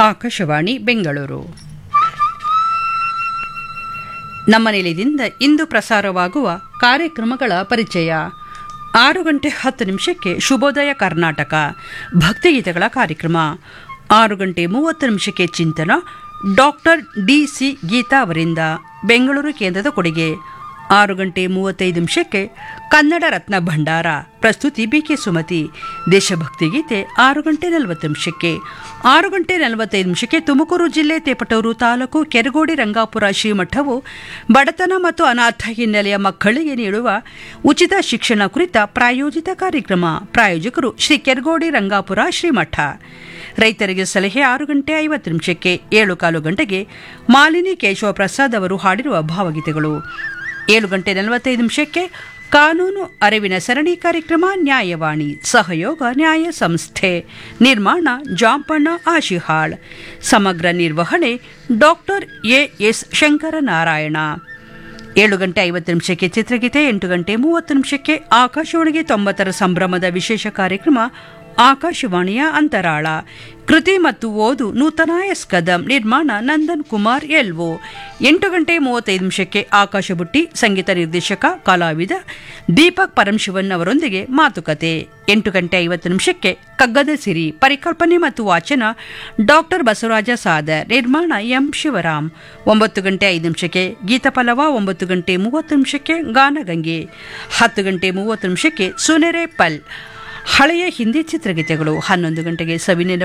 ಆಕಾಶವಾಣಿ ಬೆಂಗಳೂರು ನಮ್ಮ ನಿಲಯದಿಂದ ಇಂದು ಪ್ರಸಾರವಾಗುವ ಕಾರ್ಯಕ್ರಮಗಳ ಪರಿಚಯ ಆರು ಗಂಟೆ ಹತ್ತು ನಿಮಿಷಕ್ಕೆ ಶುಭೋದಯ ಕರ್ನಾಟಕ ಭಕ್ತಿಗೀತೆಗಳ ಕಾರ್ಯಕ್ರಮ ಆರು ಗಂಟೆ ಮೂವತ್ತು ನಿಮಿಷಕ್ಕೆ ಚಿಂತನ ಡಾಕ್ಟರ್ ಡಿ ಸಿ ಗೀತಾ ಅವರಿಂದ ಬೆಂಗಳೂರು ಕೇಂದ್ರದ ಕೊಡುಗೆ ಆರು ಗಂಟೆ ಮೂವತ್ತೈದು ನಿಮಿಷಕ್ಕೆ ಕನ್ನಡ ರತ್ನ ಭಂಡಾರ ಪ್ರಸ್ತುತಿ ಬಿಕೆ ಸುಮತಿ ದೇಶಭಕ್ತಿ ಗೀತೆ ಆರು ಗಂಟೆ ನಲವತ್ತು ನಿಮಿಷಕ್ಕೆ ಆರು ಗಂಟೆ ನಲವತ್ತೈದು ನಿಮಿಷಕ್ಕೆ ತುಮಕೂರು ಜಿಲ್ಲೆ ತೇಪಟೂರು ತಾಲೂಕು ಕೆರಗೋಡಿ ರಂಗಾಪುರ ಶ್ರೀಮಠವು ಬಡತನ ಮತ್ತು ಅನಾಥ ಹಿನ್ನೆಲೆಯ ಮಕ್ಕಳಿಗೆ ನೀಡುವ ಉಚಿತ ಶಿಕ್ಷಣ ಕುರಿತ ಪ್ರಾಯೋಜಿತ ಕಾರ್ಯಕ್ರಮ ಪ್ರಾಯೋಜಕರು ಶ್ರೀ ಕೆರಗೋಡಿ ರಂಗಾಪುರ ಶ್ರೀಮಠ ರೈತರಿಗೆ ಸಲಹೆ ಆರು ಗಂಟೆ ಐವತ್ತು ನಿಮಿಷಕ್ಕೆ ಏಳು ಕಾಲು ಗಂಟೆಗೆ ಮಾಲಿನಿ ಕೇಶವ ಪ್ರಸಾದ್ ಅವರು ಹಾಡಿರುವ ಭಾವಗೀತೆಗಳು ಏಳು ಗಂಟೆ ನಲವತ್ತೈದು ನಿಮಿಷಕ್ಕೆ ಕಾನೂನು ಅರಿವಿನ ಸರಣಿ ಕಾರ್ಯಕ್ರಮ ನ್ಯಾಯವಾಣಿ ಸಹಯೋಗ ನ್ಯಾಯ ಸಂಸ್ಥೆ ನಿರ್ಮಾಣ ಜಾಂಪಣ್ಣ ಆಶಿಹಾಳ್ ಸಮಗ್ರ ನಿರ್ವಹಣೆ ಡಾಕ್ಟರ್ ಎ ಎಸ್ ಶಂಕರನಾರಾಯಣ ಏಳು ಗಂಟೆ ಐವತ್ತು ನಿಮಿಷಕ್ಕೆ ಚಿತ್ರಗೀತೆ ಎಂಟು ಗಂಟೆ ಮೂವತ್ತು ನಿಮಿಷಕ್ಕೆ ಆಕಾಶವಾಣಿಗೆ ತೊಂಬತ್ತರ ಸಂಭ್ರಮದ ವಿಶೇಷ ಕಾರ್ಯಕ್ರಮ ಆಕಾಶವಾಣಿಯ ಅಂತರಾಳ ಕೃತಿ ಮತ್ತು ಓದು ನೂತನ ಎಸ್ ಕದಂ ನಿರ್ಮಾಣ ನಂದನ್ ಕುಮಾರ್ ಎಲ್ಒ ಎಂಟು ಗಂಟೆ ಮೂವತ್ತೈದು ನಿಮಿಷಕ್ಕೆ ಆಕಾಶ ಬುಟ್ಟಿ ಸಂಗೀತ ನಿರ್ದೇಶಕ ಕಲಾವಿದ ದೀಪಕ್ ಪರಮಶಿವನ್ ಅವರೊಂದಿಗೆ ಮಾತುಕತೆ ಎಂಟು ಗಂಟೆ ಐವತ್ತು ನಿಮಿಷಕ್ಕೆ ಕಗ್ಗದ ಸಿರಿ ಪರಿಕಲ್ಪನೆ ಮತ್ತು ವಾಚನ ಡಾಕ್ಟರ್ ಬಸವರಾಜ ಸಾದರ್ ನಿರ್ಮಾಣ ಎಂ ಶಿವರಾಮ್ ಒಂಬತ್ತು ಗಂಟೆ ಐದು ನಿಮಿಷಕ್ಕೆ ಗೀತಪಲ್ಲವ ಒಂಬತ್ತು ಗಂಟೆ ಮೂವತ್ತು ನಿಮಿಷಕ್ಕೆ ಗಾನಗಂಗೆ ಹತ್ತು ಗಂಟೆ ಮೂವತ್ತು ನಿಮಿಷಕ್ಕೆ ಸುನೆರೆ ಪಲ್ ಹಳೆಯ ಹಿಂದಿ ಚಿತ್ರಗೀತೆಗಳು ಹನ್ನೊಂದು ಗಂಟೆಗೆ ಸವಿನೆನ